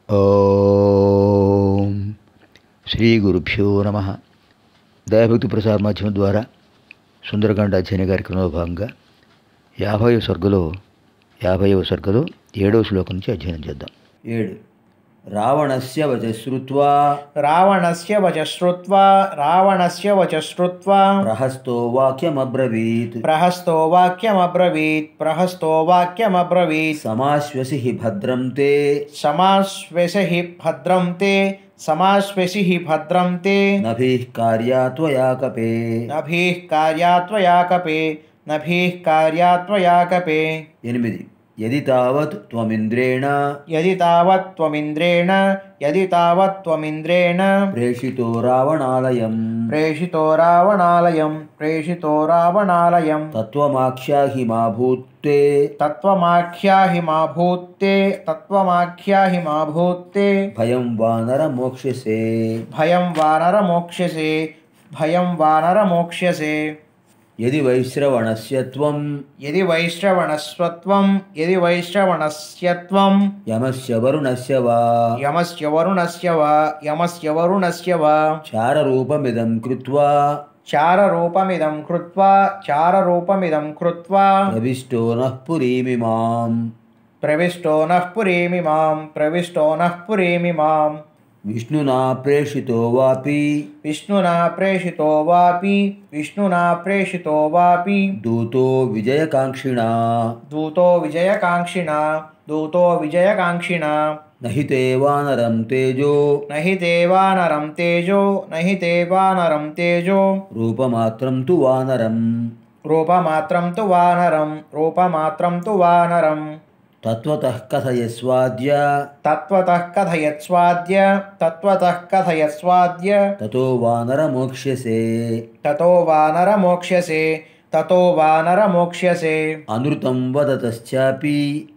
ఓం శ్రీ గురుభ్యో నమ దయాభక్తి ప్రసార మాధ్యమం ద్వారా సుందరకాండ అధ్యయన కార్యక్రమంలో భాగంగా యాభై సర్గలో యాభైవ సర్గలో ఏడవ శ్లోకం నుంచి అధ్యయనం చేద్దాం ఏడు రావణస్య వచశ్రుత్వా రావణస్య వచశ్రుత్వా రావణస్య వచశ్రుత్వా ప్రహస్తో వాక్యమబ్రవీత్ ప్రహస్తో వాక్యమబ్రవీత్ ప్రహస్తో వాక్యమబ్రవీత్ సమాశ్వసి హి భద్రం తే సమాశ్వసి హి భద్రం తే సమాశ్వసి హి భద్రం తే నభిః కార్యా త్వయా కపే నభీః కార్యాత్వయా కపే నభీః కార్యాత్వయా కపే ఎనిమిది యది తావత్ త్వమింద్రేణ యది తావత్ త్వమింద్రేణ యది తావత్ త్వమింద్రేణ ప్రేషితో రావణాలయం ప్రేషితో రావణాలయం ప్రేషితో రావణాలయం తత్వమాఖ్యాహి మా భూత్తే తత్వమాఖ్యాహి మా భూత్తే తత్వమాఖ్యాహి మా భూత్తే భయం వానర మోక్షసే భయం వానర మోక్ష్యసే భయం వానర మోక్ష్యసే యది వైశ్రవణస్య త్వం యది వైశ్రవణస్వత్వం యది వైశ్రవణస్యత్వం యమస్య వరుణస్య వా యమస్య వరుణస్య వా యమస్య వరుణస్య వా చారరూపమిదం కృత్వా చారరూపమిదం కృత్వా చారరూపమిదం కృత్వా ప్రవిష్టో నః పురీమిమాం ప్రవిష్టో నః పురీమిమాం ప్రవిష్టో నః పురీమిమాం విష్ణునా ప్రేషితో వాపి విష్ణునా ప్రేషితో వాపి విష్ణునా ప్రేషితో వాపి దూతో విజయకాంక్షిణా దూతో విజయకాంక్షిణ దూతో విజయకాంక్షిణ నహి తే వానరం తేజో నహి దేవానరం తేజో నహి దేవానరం తేజో రూపమాత్రం తు వానరం రూపమాత్రం తు వానరం రూపమాత్రం తు వానరం తత్వతః కథయస్వాద్య తత్వతః కథయత్స్వాద్య తత్వతః కథయత్స్వాద్య తతో వానర మోక్ష్యసే తతో వానర మోక్ష్యసే తతో వానర మోక్ష్యసే అనృతం వదతశ్చాపి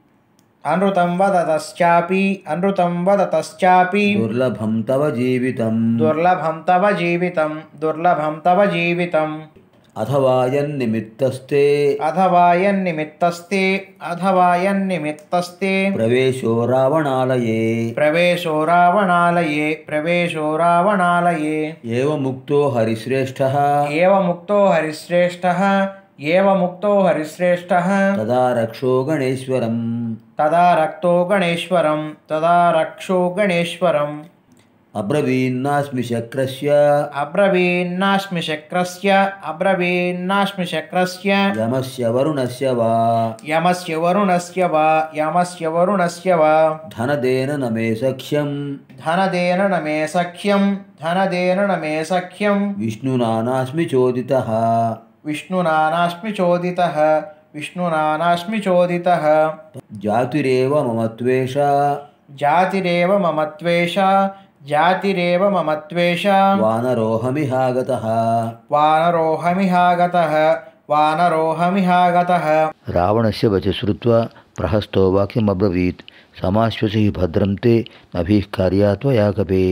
అనృతం వదతశ్చాపి అనృతం వదతశ్చాపి దుర్లభం తవ జీవితం దుర్లభం తవ జీవితం దుర్లభం తవ జీవితం అథవా యన్నిమిత్తస్తే అథవా యన్నిమిత్తస్తే అథవా యన్నిమిత్తస్తే ప్రవేశో రావణాలయే ప్రవేశో రావణాలయే ప్రవేశో రావణాలయే ఏవముక్తో హరిశ్రేష్ఠः ఏవముక్తో హరిశ్రేష్ఠः ఏవముక్తో హరిశ్రేష్ఠः తదా రక్షో గణేశ్వరం తదా రక్తో గణేశ్వరం తదా రక్షో గణేశ్వరం అబ్రవీన్నాస్మి శక్రస్య అబ్రవీన్నాస్మి శక్రస్య అబ్రవీన్నాస్మి శక్రస్య యమస్య వరుణస్య వా యమస్య వరుణస్య వా యమస్య వరుణస్య వా ధనదేన నమే సఖ్యం ధనదేన న మే సఖ్యం ధనదేన న మే సఖ్యం విష్ణునానాస్మి చోదితః విష్ణునానాస్మి చోదితః విష్ణునానాస్మి చోదితః జాతిరేవ మమ త్వేష జాతిరేవ మమ త్వేష జాతిరేవ మమ త్వేష వానరోహమిహాగతః వానరోహమిహాగతः వానరోహమిహాగతः రావణస్య వచ శ్రుత్వా ప్రహస్తో వాక్యమబ్రవీత్ సమాశ్వసి భద్రం తే నభీః కార్యా త్వయా కపే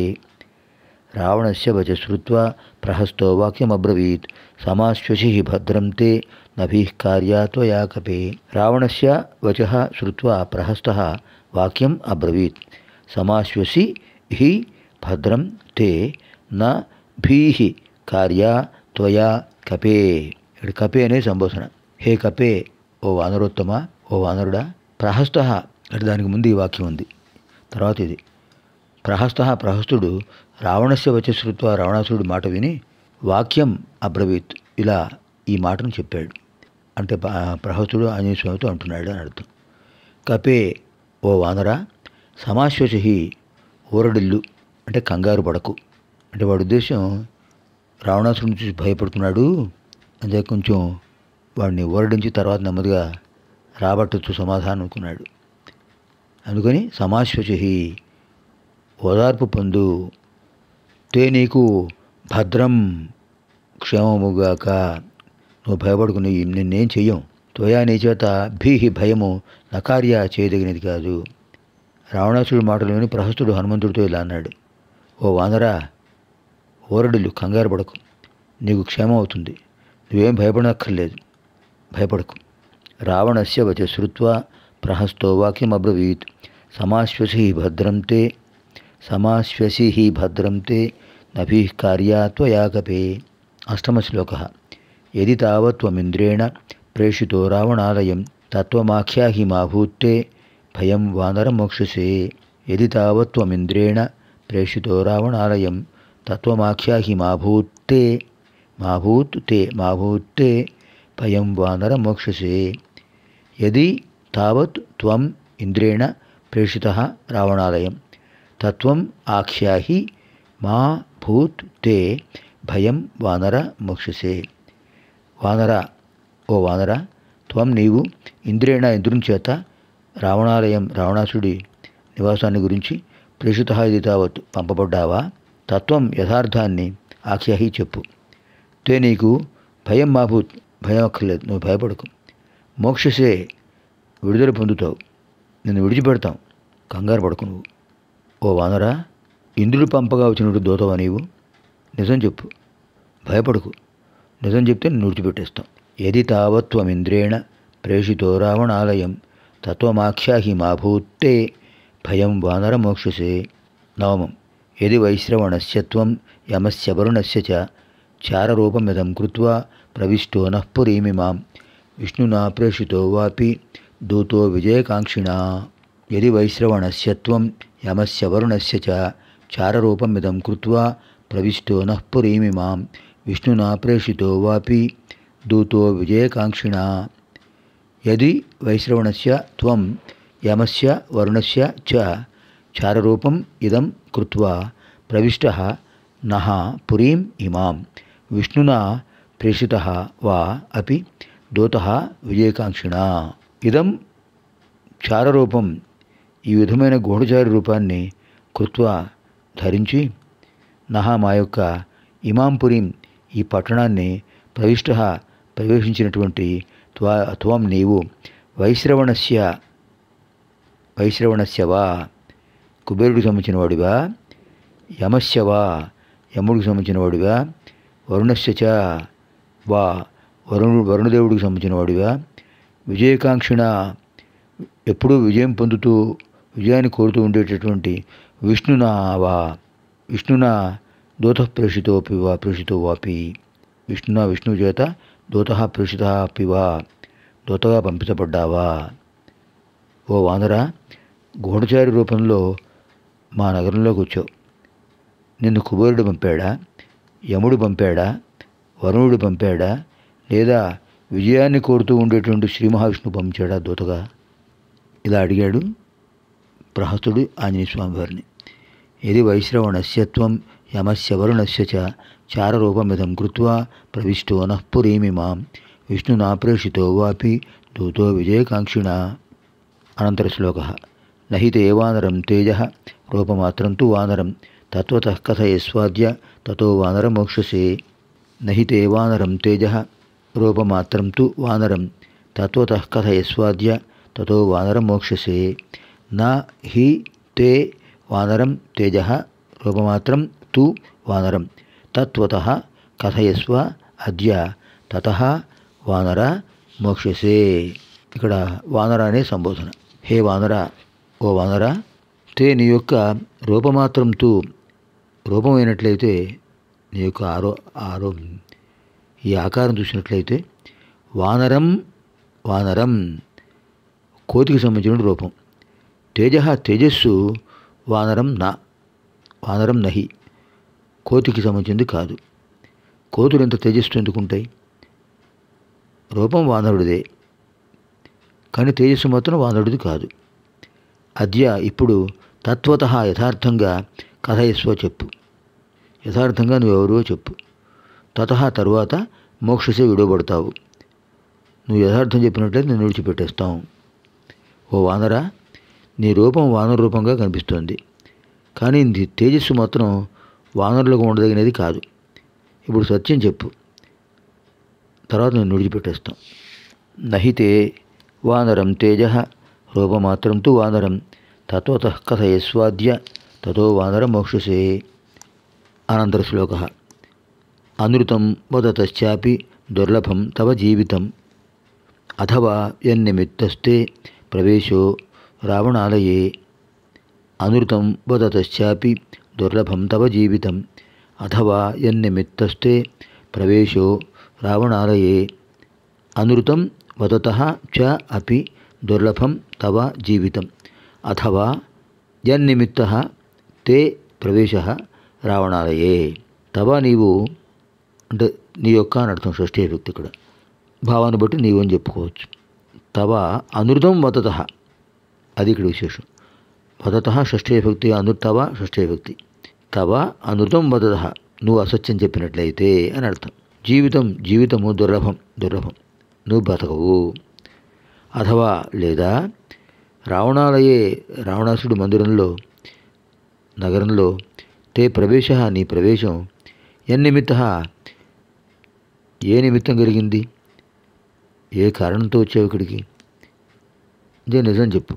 రావణస్య వచ శ్రుత్వా ప్రహస్తో వాక్యమబ్రవీత్ సమాశ్వసి భద్రం తే నభీః కార్యా త్వయా కపే రావణస్య వచః శ్రుత్వా ప్రహస్తः వాక్యం అబ్రవీత్ సమాశ్వసి హి భద్రం తే న భీః కార్యా త్వయా కపే ఇక్కడ కపే అనే సంబోధన హే కపే ఓ వానరోత్తమ ఓ వానరుడా ప్రహస్త అంటే దానికి ముందు ఈ వాక్యం ఉంది తర్వాత ఇది ప్రహస్త ప్రహస్తుడు రావణస్య వచ్చే శృత్వ రావణాసురుడు మాట విని వాక్యం అబ్రవీత్ ఇలా ఈ మాటను చెప్పాడు అంటే ప- ప్రహస్తుడు ఆంజనేయ స్వామితో అంటున్నాడు అని అర్థం కపే ఓ వానరా సమాశ్వసి ఊరడిల్లు అంటే కంగారు పడకు అంటే వాడి ఉద్దేశం రావణాసురుని చూసి భయపడుతున్నాడు అంటే కొంచెం వాడిని ఊరడించి తర్వాత నెమ్మదిగా రాబట్టచ్చు సమాధానం అనుకున్నాడు అందుకని సమాశ్వసి ఓదార్పు పొందు తే నీకు భద్రం క్షేమముగాక నువ్వు భయపడుకుని నిన్నేం చెయ్యం త్వయా నీ చేత భీహి భయము నకార్య చేయదగినది కాదు రావణాసుడి మాటలు విని ప్రహస్తుడు హనుమంతుడితో ఇలా అన్నాడు ఓ వానరా ఓరడిల్లు కంగారు పడకు నీకు క్షేమం అవుతుంది నువ్వేం భయపడనక్కర్లేదు భయపడకు రావణస్య వచ శ్రుత్వా ప్రహస్తో వాక్యమబ్రవీత్ సమాశ్వసి భద్రం తే సమాశ్వసి హి భద్రం తే నభిः కార్యా త్వయా కపే అష్టమశ్లోకः యది తావత్ త్వమింద్రేణ ప్రేషితో రావణాలయం తత్వమాఖ్యాహి మా భూత్తే భయం వానరమోక్షసే యది తావత్ త్వమింద్రేణ ప్రేషితో రావణాలయం తత్వమాఖ్యాహి మా భూత్తే మా భూత్ తే మా భూత్తే భయం వానరమోక్షసే యది తావత్ త్వం ఇంద్రేణ ప్రేషితः రావణాలయం తత్వం ఆఖ్యాహి మా భూత్ తే భయం వానర మోక్షసే వానర ఓ వానర త్వం నీవు ఇంద్రేణ ఇంద్రుని చేత రావణాలయం రావణాసుడి నివాసాన్ని గురించి ప్రేషిత ఇది తావత్ పంపబడ్డావా తత్వం యథార్థాన్ని ఆఖ్యాహి చెప్పు తే నీకు భయం మాభూత్ భయం అక్కర్లేదు నువ్వు భయపడకు మోక్షసే విడుదల పొందుతావు నిన్ను విడిచిపెడతాం కంగారు పడకు నువ్వు ఓ వానరా ఇంద్రుడు పంపగా వచ్చినట్టు దోతవా నీవు నిజం చెప్పు భయపడకు నిజం చెప్తే నిన్ను విడిచిపెట్టేస్తాం యది తావత్వమింద్రేణ ప్రేషితో రావణాలయం తత్వమాఖ్యాహి మా భూత్తే భయం వానరమోక్షసే నవమం యది వైశ్రవణస్య త్వం యమస్య వరుణస్య చ చారరూపమిదం కృత్వా ప్రవిష్టో నః పురీమిమాం విష్ణునా ప్రేషితో వాపి దూతో విజయకాంక్షిణా యది వైశ్రవణస్య త్వం యమస్య వరుణస్య చ చారరూపమిదం కృత్వా ప్రవిష్టో నః పురీమిమాం విష్ణునా ప్రేషితో వాపి దూతో విజయకాంక్షిణా యది వైశ్రవణస్య త్వం యమస్య వరుణస్య చ చారరూపం ఇదం కృత్వా ప్రవిష్టः నః పురీం ఇమాం విష్ణునా ప్రేషితः వా అపి దూతः విజయకాంక్షిణా ఇదం చారరూపం ఈ విధమైన గూఢచారి రూపాన్ని కృత్వా ధరించి నహా మా యొక్క ఇమాంపురీం ఈ పట్టణాన్ని ప్రవిష్ట ప్రవేశించినటువంటి త్వా త్వం నీవు వైశ్రవణస్య వైశ్రవణస్యవా కుబేరుడికి సంబంధించిన వాడివా యమస్యవా యముడికి సంబంధించిన వాడివా వరుణస్య చ వా వరుణుడు వరుణదేవుడికి సంబంధించిన వాడివా విజయకాంక్షిణ ఎప్పుడూ విజయం పొందుతూ విజయాన్ని కోరుతూ ఉండేటటువంటి విష్ణునా వా విష్ణునా దూత ప్రేషితోపి వా ప్రేషితో వాపి విష్ణునా విష్ణువు చేత దూత ప్రేషిత అపి వా దూతగా పంపించబడ్డావా ఓ వానర గూఢచారి రూపంలో మా నగరంలోకి వచ్చావు నిన్ను కుబేరుడు పంపాడా యముడు పంపాడా వరుణుడు పంపాడా లేదా విజయాన్ని కోరుతూ ఉండేటువంటి శ్రీ మహావిష్ణువు పంపించాడా దూతగా ఇలా అడిగాడు ప్రహస్తుడు ఆంజనేయ స్వామి వారిని ఇది వైశ్రవణస్యత్వం యమస్య వరుణస్య చ చారరూపమిదం కృత్వా ప్రవిష్టో నః పురీమిమాం విష్ణునా ప్రేషితో వాపి దూతో విజయకాంక్షిణా అనంతర శ్లోక నహి తే వానరం తేజ రూపమాత్రం తు వానరం తత్వత కథయస్వాద్య తతో వానరమోక్షసే నహి తే వానరం తేజ రూపమాత్రం తు వానరం తత్వత కథయస్వాద్య తతో వానరమోక్షసే న హి తే వానరం తేజ రూపమాత్రం తు వానరం తత్వత కథయస్వ అద్య తత వానర మోక్షసే ఇక్కడ వానర అనే సంబోధన హే వానర ఓ వానర తే నీ యొక్క రూపమాత్రంతో రూపమైనట్లయితే నీ యొక్క ఆరో ఆరో ఈ ఆకారం చూసినట్లయితే వానరం వానరం కోతికి సంబంధించిన రూపం తేజ తేజస్సు వానరం నా వానరం నహి కోతికి సంబంధించింది కాదు కోతులు ఎంత తేజస్సు ఎందుకుంటాయి రూపం వానరుడిదే కానీ తేజస్సు మాత్రం వానరుడిది కాదు అద్య ఇప్పుడు తత్వత యథార్థంగా కథయస్వ చెప్పు యథార్థంగా నువ్వెవరో చెప్పు తత తరువాత మోక్షసే విడవబడతావు నువ్వు యథార్థం చెప్పినట్లయితే నేను విడిచిపెట్టేస్తాం ఓ వానర నీ రూపం వానర రూపంగా కనిపిస్తోంది కానీ నీ తేజస్సు మాత్రం వానరులకు ఉండదగినది కాదు ఇప్పుడు సత్యం చెప్పు తర్వాత నేను విడిచిపెట్టేస్తాం నహితే వానరం తేజ రూపమాత్రం తు వానరం తత్వత కథయస్వాద్య తతో వానర మోక్షసే అనంతర శ్లోక అనృతం వదతశ్చాపి దుర్లభం తవ జీవితం అథవా యన్నిమిత్తస్తే ప్రవేశో రావణాలయే అనృతం వదతశ్చాపి దుర్లభం తవ జీవితం అథవా యన్నిమిత్తస్తే ప్రవేశో రావణాలయే అనృతం వదత చ అపి దుర్లభం తవ జీవితం అథవా యన్నిమిత్త తే ప్రవేశ రావణాలయే తవ నీవు అంటే నీ యొక్క అని అర్థం షష్ఠీ వ్యక్తి ఇక్కడ భావాన్ని బట్టి నీవు అని చెప్పుకోవచ్చు తవ అనృతం వదత అది ఇక్కడ విశేషం వదత షష్ఠీ భక్తి అనృతవ షష్ఠీ భక్తి తవ అనృతం వదత నువ్వు అసత్యం చెప్పినట్లయితే అని అర్థం జీవితం జీవితము దుర్లభం దుర్లభం నువ్వు బతకవు అథవా లేదా రావణాలయే రావణాసుడి మందిరంలో నగరంలో తే ప్రవేశ నీ ప్రవేశం ఎన్నిమిత్త ఏ నిమిత్తం కలిగింది ఏ కారణంతో వచ్చావు ఇక్కడికి ఇదే నిజం చెప్పు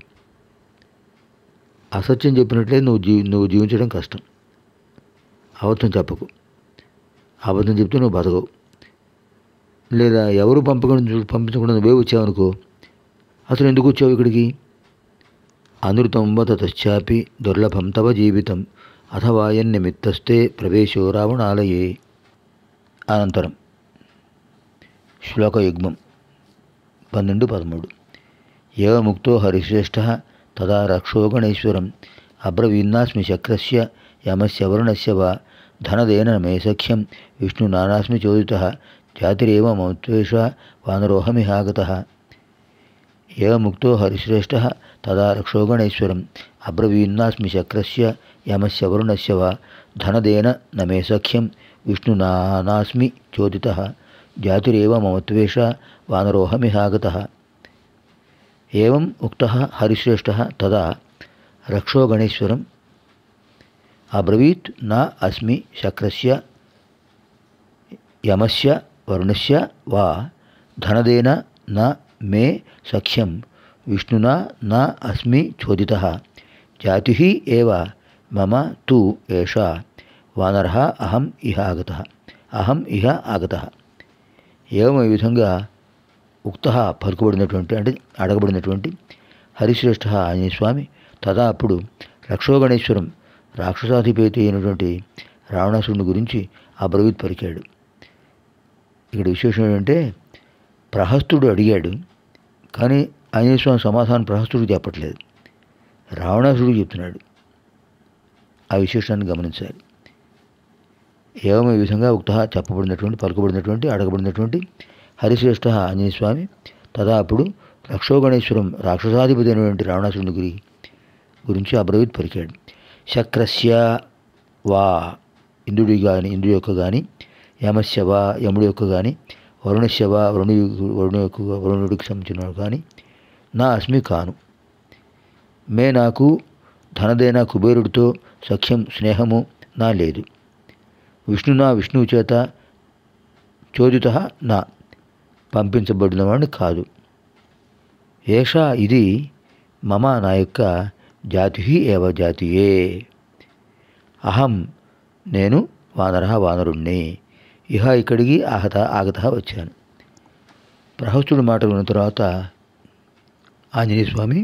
అసత్యం చెప్పినట్లే నువ్వు జీ నువ్వు జీవించడం కష్టం అబద్ధం చెప్పకు అబద్ధం చెప్తే నువ్వు బతకవు లేదా ఎవరు పంపకుండా పంపించకుండా నువ్వే వచ్చావనుకో అసలు ఎందుకు వచ్చావు ఇక్కడికి అనృతం వతశ్చాపి దుర్లభం తవ జీవితం అథవా యన్నిమిత్తస్తే ప్రవేశో రావణాలయే అనంతరం శ్లోకయుగ్మం పన్నెండు పదమూడు ఏవ ముక్తో హరిశ్రేష్ఠ తదా రక్షో గణేశ్వరం అబ్రవీన్నాస్మి శక్రస్య యమస్య వరుణస్య వా ధనదేన మే సఖ్యం విష్ణునానాస్మి చోదిత జాతిరేవ మౌత్వేష వానరోహమిహాగత ఏవ ముక్తో హరిశ్రేష్ఠ తదా రక్షో గణేశ్వరం అబ్రవీన్నాస్మి శక్రస్య యమస్య వరుణస్య వా ధనదేన న మే సఖ్యం విష్ణునానాస్మి చోదిత జాతిరేవ మమత్వేష వానరోహమిహాగత ఏం ఉక్త హరిశ్రేష్ఠ తదా రక్షో గణేశ్వరం అబ్రవీత్ నా అస్మి శక్రస్య యమస్య వరుణస్య వా ధనదేన న మే సఖ్యం విష్ణునా నా అస్మి చోదిత జాతి ఏవ మమ తు ఏషా వానర అహం ఇహ ఆగత అహం ఇహ ఆగత ఏవం ఈ విధంగా ఉక్త పలుకబడినటువంటి అంటే అడగబడినటువంటి హరిశ్రేష్ఠ ఆంజనేయ స్వామి తదా అప్పుడు రక్షోగణేశ్వరం రాక్షసాధిపతి అయినటువంటి రావణాసురుని గురించి అబ్రవీత్ పలికాడు ఇక్కడ విశేషం ఏంటంటే ప్రహస్తుడు అడిగాడు కానీ ఆంజనేయ స్వామి సమాధానం ప్రహస్తుడికి చెప్పట్లేదు రావణాసుడికి చెప్తున్నాడు ఆ విశేషాన్ని గమనించాలి ఏవం ఈ విధంగా ఉక్త చెప్పబడినటువంటి పలుకబడినటువంటి అడగబడినటువంటి హరిశ్రేష్ఠ ఆంజనేయ స్వామి తదా అప్పుడు రక్షోగణేశ్వరం రాక్షసాధిపతి అయినటువంటి రావణాసురుని గురి గురించి అబ్రవీత్ పలికాడు శక్రస్య వా ఇంద్రుడి కానీ ఇంద్రుడి యొక్క కానీ యమస్య వా యముడి యొక్క కానీ వరుణస్య వా వరుణు వరుణు యొక్క వరుణుడికి సంబంధించిన కానీ నా అస్మి కాను మే నాకు ధనదేన కుబేరుడితో సఖ్యం స్నేహము నా లేదు విష్ణునా విష్ణువు చేత చోదిత నా పంపించబడినవాడిని కాదు ఏషా ఇది మమ నా యొక్క జాతి ఏవ జాతియే అహం నేను వానర వానరుణ్ణి ఇహ ఇక్కడికి ఆహత ఆగత వచ్చాను ప్రహస్తుడి మాటలు విన్న తర్వాత ఆంజనేయ స్వామి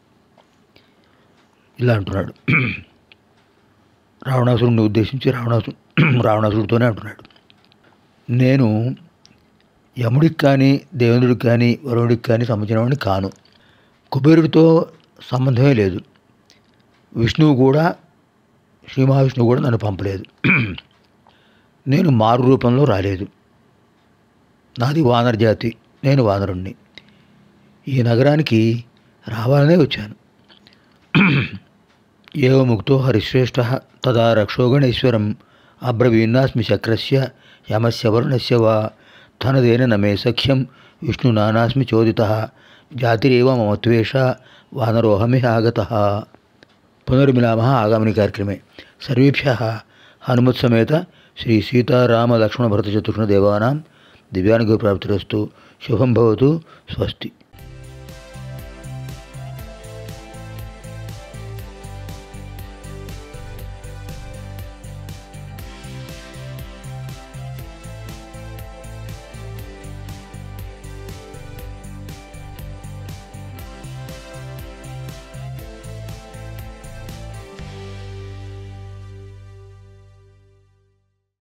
ఇలా అంటున్నాడు రావణాసురుడిని ఉద్దేశించి రావణాసు రావణాసురుడితోనే అంటున్నాడు నేను యముడికి కానీ దేవేంద్రుడికి కానీ వరుణుడికి కానీ సంబంధించిన వాడిని కాను కుబేరుడితో సంబంధమే లేదు విష్ణువు కూడా శ్రీ మహావిష్ణువు కూడా నన్ను పంపలేదు నేను మారు రూపంలో రాలేదు నాది వానర జాతి నేను వానరుణ్ణి ఈ నగరానికి రావాలనే వచ్చాను ఏవముక్తో హరిశ్రేష్ఠ తదా రక్షోగణేశ్వరం అబ్రవీన్నాస్మి శక్రస్య యమస్య వరుణస్య వా ధనదేన నమే సఖ్యం విష్ణునానాస్మి చోదిత జాతిరేవ మమ త్వేష వానరోహమిహ ఆగత పునర్మిలామः ఆగామిని కార్యక్రమే సర్వేభ్యः హనుమత్సమేత శ్రీ సీతారామ లక్ష్మణ భరత చతుర్ఘ్న దేవానాం దివ్యానుగ్రహ ప్రాప్తిరస్తు శుభం భవతు స్వస్తి